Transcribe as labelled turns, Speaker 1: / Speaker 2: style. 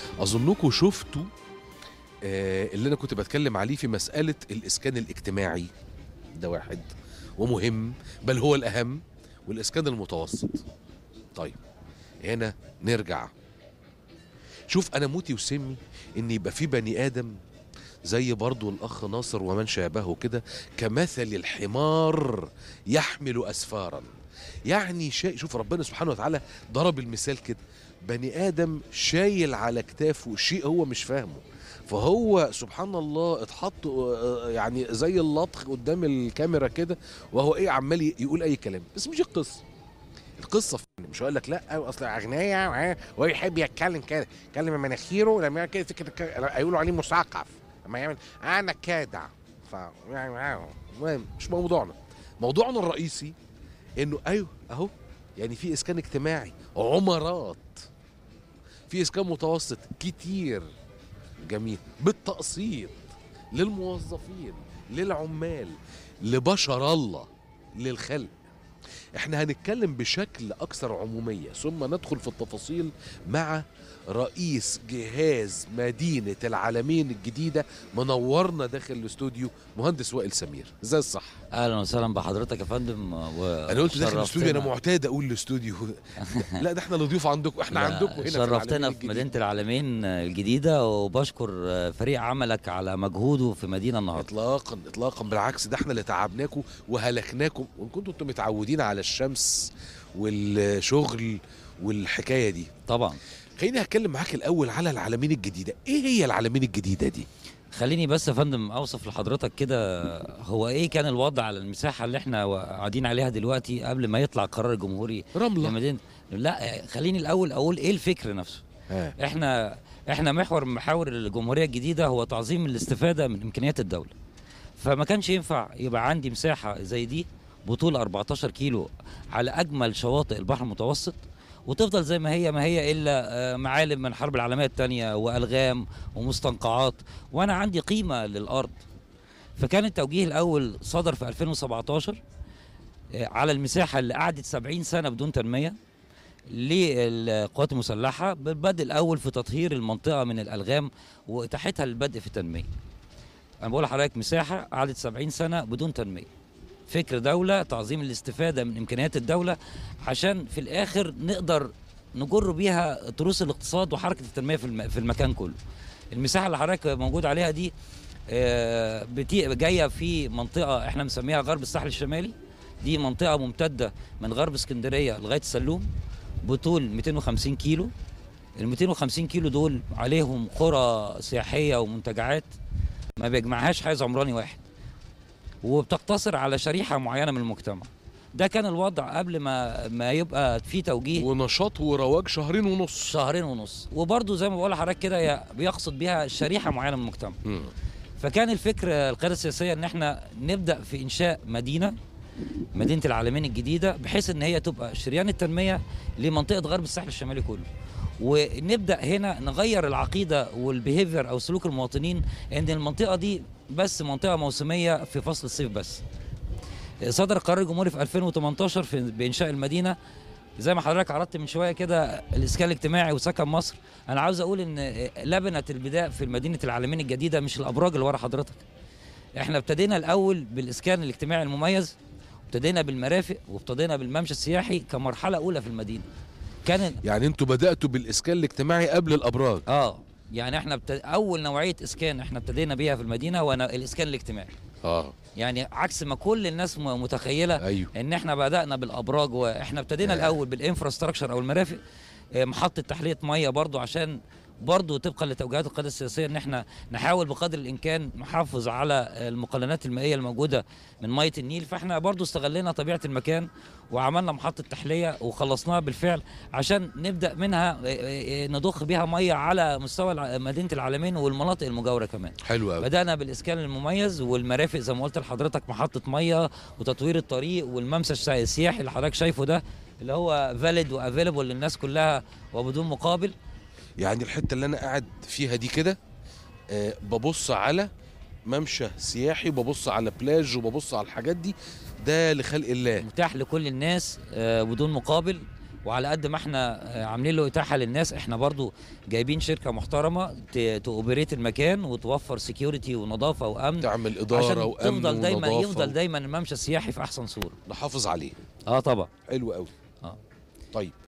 Speaker 1: اظنكم شفتوا آه، اللي انا كنت بتكلم عليه في مساله الاسكان الاجتماعي ده واحد ومهم بل هو الاهم والاسكان المتوسط طيب هنا نرجع شوف انا موتي وسمي ان يبقى في بني ادم زي برضو الاخ ناصر ومن شابهه كده كمثل الحمار يحمل اسفارا يعني شيء شوف ربنا سبحانه وتعالى ضرب المثال كده بني ادم شايل على كتافه شيء هو مش فاهمه فهو سبحان الله اتحط آه، يعني زي اللطخ قدام الكاميرا كده وهو ايه عمال ي- يقول اي كلام بس مش دي القصه القصه في مش هقول لك لا اصل اغنياء ويحب يتكلم كده يتكلم من مناخيره لما يعمل كده فكره كده- هيقولوا عليه مثقف لما يعمل انا كادع ف يعني المهم مش موضوعنا موضوعنا الرئيسي انه ايوه اهو يعني في اسكان اجتماعي عمارات في اسكان متوسط كتير جميل بالتقسيط للموظفين للعمال لبشر الله للخلق احنا هنتكلم بشكل اكثر عموميه ثم ندخل في التفاصيل مع رئيس جهاز مدينه العالمين الجديده منورنا داخل الاستوديو مهندس وائل سمير ازاي الصح
Speaker 2: اهلا وسهلا بحضرتك يا فندم و
Speaker 1: انا قلت داخل الاستوديو انا
Speaker 2: شرفتنا-
Speaker 1: معتاد اقول الاستوديو لا ده احنا اللي ضيوف عندكم احنا
Speaker 2: لا،
Speaker 1: عندكم هنا في
Speaker 2: شرفتنا
Speaker 1: العالمين
Speaker 2: في
Speaker 1: الجديد.
Speaker 2: مدينه العالمين الجديده وبشكر فريق عملك على مجهوده في مدينه النهارده
Speaker 1: اطلاقا اطلاقا بالعكس ده احنا اللي تعبناكم وهلكناكم وان كنتوا انتم متعودين على الشمس والشغل والحكايه دي
Speaker 2: طبعا
Speaker 1: خليني هتكلم معاك الاول على العالمين الجديده ايه هي العالمين الجديده دي
Speaker 2: خليني بس يا فندم اوصف لحضرتك كده هو ايه كان الوضع على المساحه اللي احنا قاعدين عليها دلوقتي قبل ما يطلع قرار الجمهوري
Speaker 1: رمله
Speaker 2: لمدينه لا خليني الاول اقول ايه الفكر نفسه
Speaker 1: ها.
Speaker 2: احنا احنا محور من محاور الجمهوريه الجديده هو تعظيم الاستفاده من امكانيات الدوله فما كانش ينفع يبقى عندي مساحه زي دي بطول 14 كيلو على اجمل شواطئ البحر المتوسط وتفضل زي ما هي ما هي الا آه، معالم من الحرب العالميه الثانيه والغام ومستنقعات وانا عندي قيمه للارض فكان التوجيه الاول صدر في 2017 آه، على المساحه اللي قعدت 70 سنه بدون تنميه للقوات المسلحه بالبدء الاول في تطهير المنطقه من الالغام واتاحتها للبدء في التنميه. انا بقول لحضرتك مساحه قعدت 70 سنه بدون تنميه. فكر دوله تعظيم الاستفاده من امكانيات الدوله عشان في الاخر نقدر نجر بيها تروس الاقتصاد وحركه التنميه في الم- في المكان كله. المساحه اللي حضرتك موجود عليها دي آه، بتي- جايه في منطقه احنا مسميها غرب الساحل الشمالي دي منطقه ممتده من غرب اسكندريه لغايه السلوم بطول 250 كيلو ال 250 كيلو دول عليهم قرى سياحيه ومنتجعات ما بيجمعهاش حيز عمراني واحد وبتقتصر على شريحه معينه من المجتمع ده كان الوضع قبل ما ما يبقى في توجيه
Speaker 1: ونشاط ورواج شهرين ونص
Speaker 2: شهرين ونص وبرضه زي ما بقول لحضرتك كده هي بيقصد بيها شريحه معينه من المجتمع
Speaker 1: مم.
Speaker 2: فكان الفكر القياده السياسيه ان احنا نبدا في انشاء مدينه مدينه العالمين الجديده بحيث ان هي تبقى شريان التنميه لمنطقه غرب الساحل الشمالي كله ونبدا هنا نغير العقيده والبيهيفير او سلوك المواطنين ان المنطقه دي بس منطقه موسميه في فصل الصيف بس صدر قرار الجمهوري في 2018 في بانشاء المدينه زي ما حضرتك عرضت من شويه كده الاسكان الاجتماعي وسكن مصر انا عاوز اقول ان لبنه البداء في مدينه العالمين الجديده مش الابراج اللي ورا حضرتك احنا ابتدينا الاول بالاسكان الاجتماعي المميز ابتدينا بالمرافق وابتدينا بالممشى السياحي كمرحله اولى في المدينه كان
Speaker 1: يعني انتوا بداتوا بالاسكان الاجتماعي قبل الابراج
Speaker 2: اه يعني احنا بت... اول نوعيه اسكان احنا ابتدينا بيها في المدينه هو الاسكان الاجتماعي
Speaker 1: اه
Speaker 2: يعني عكس ما كل الناس م- متخيله
Speaker 1: ايوه
Speaker 2: ان احنا بدانا بالابراج واحنا ابتدينا
Speaker 1: آه.
Speaker 2: الاول بالانفراستراكشر او المرافق آه، محطه تحليه ميه برضو عشان برضو طبقا لتوجيهات القياده السياسيه ان احنا نحاول بقدر الامكان نحافظ على المقننات المائيه الموجوده من ميه النيل فاحنا برضو استغلينا طبيعه المكان وعملنا محطه تحليه وخلصناها بالفعل عشان نبدا منها آه، آه، نضخ بيها ميه على مستوى الع- مدينه العالمين والمناطق المجاوره كمان
Speaker 1: حلو قوي
Speaker 2: بدأنا بالإسكان المميز والمرافق زي ما قلت لحضرتك محطة مية وتطوير الطريق والممشى السا- السياحي اللي حضرتك شايفه ده اللي هو فاليد وافيلبل للناس كلها وبدون مقابل
Speaker 1: يعني الحته اللي انا قاعد فيها دي كده آه ببص على ممشى سياحي وببص على بلاج وببص على الحاجات دي ده لخلق الله
Speaker 2: متاح لكل الناس آه، بدون مقابل وعلى قد ما احنا آه، عاملين له اتاحه للناس احنا برضو جايبين شركه محترمه ت- تأوبريت المكان وتوفر سكيورتي ونظافه وامن
Speaker 1: تعمل اداره
Speaker 2: عشان
Speaker 1: وامن
Speaker 2: تفضل دايما
Speaker 1: ونظافة
Speaker 2: يفضل دايما الممشى السياحي في احسن صوره
Speaker 1: نحافظ عليه
Speaker 2: اه طبعا
Speaker 1: حلو قوي
Speaker 2: اه
Speaker 1: طيب